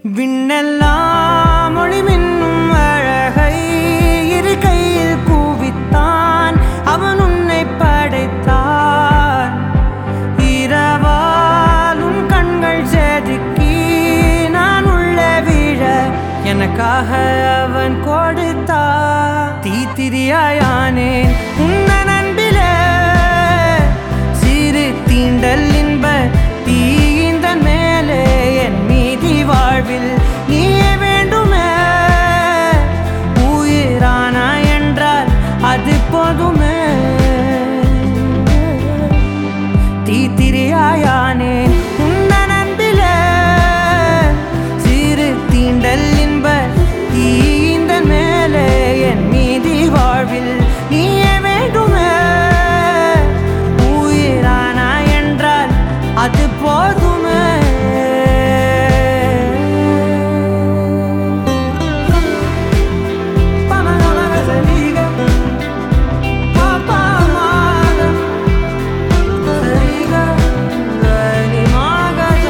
விண்ணெல்லாம் ஒளிமின்னும் அழகை இரு கையில் கூவித்தான் அவன் உன்னை படைத்தான் இரவால் உன் கண்கள் செதுக்கி நான் உள்ளே விழ எனக்காக அவன் கொடுத்தான் தீத்திரியாயானேன் உன்னன் அன்பிலே சிறு தீண்டல் இன்ப தீயிந்தன் மேலே என் மீதி வாழ்வில் நீயே வேண்டுமே உயிரானா என்றால் அது போதுமே தீத்திரியாயானேன் உன்னன் அன்பிலே சிறு தீண்டல் இன்ப தீயிந்தன் மேலே என் மீதி வாழ்வில் நீயே வேண்டுமே உயிரானா என்றால் அது போதுமே பமகமகசலிக, பாப்பாமாக, சரிக, கனிமாகத.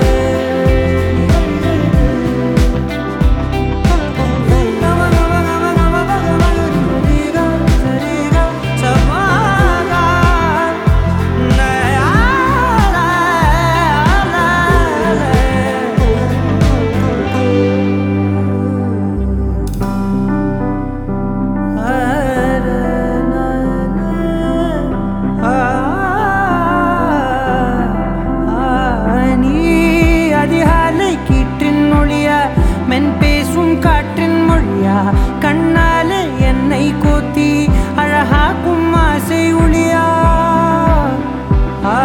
நீ அதிகாலை கீற்றின் மொழியா மென் பேசும் காற்றின் மொழியா கண்ணாலே என்னை கோத்தி அழகாக்கும் ஆசை ஒளியா ஆ,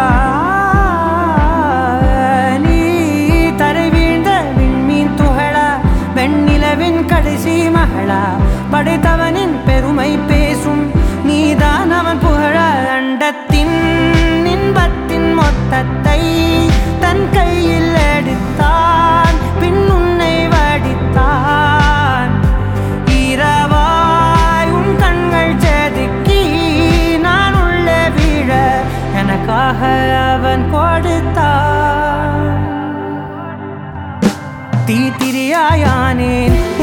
நீ தரை வீழ்ந்த விண்மீன் துகளா வெண்ணிலவின் கடைசி மகளா படைத்தவனின் பெருமை பேசும் நீதான் அவன் புகழ அண்டத்தின் இன்பத்தின் மொத்தத்தை தன் கையில் எடுத்தான் பின் உன்னை வடித்தான் இரவாய் உன் கண்கள் செதுக்கி நான் உள்ளே விழ எனக்காக அவன் கொடுத்தான் தீத்திரியாயானேன்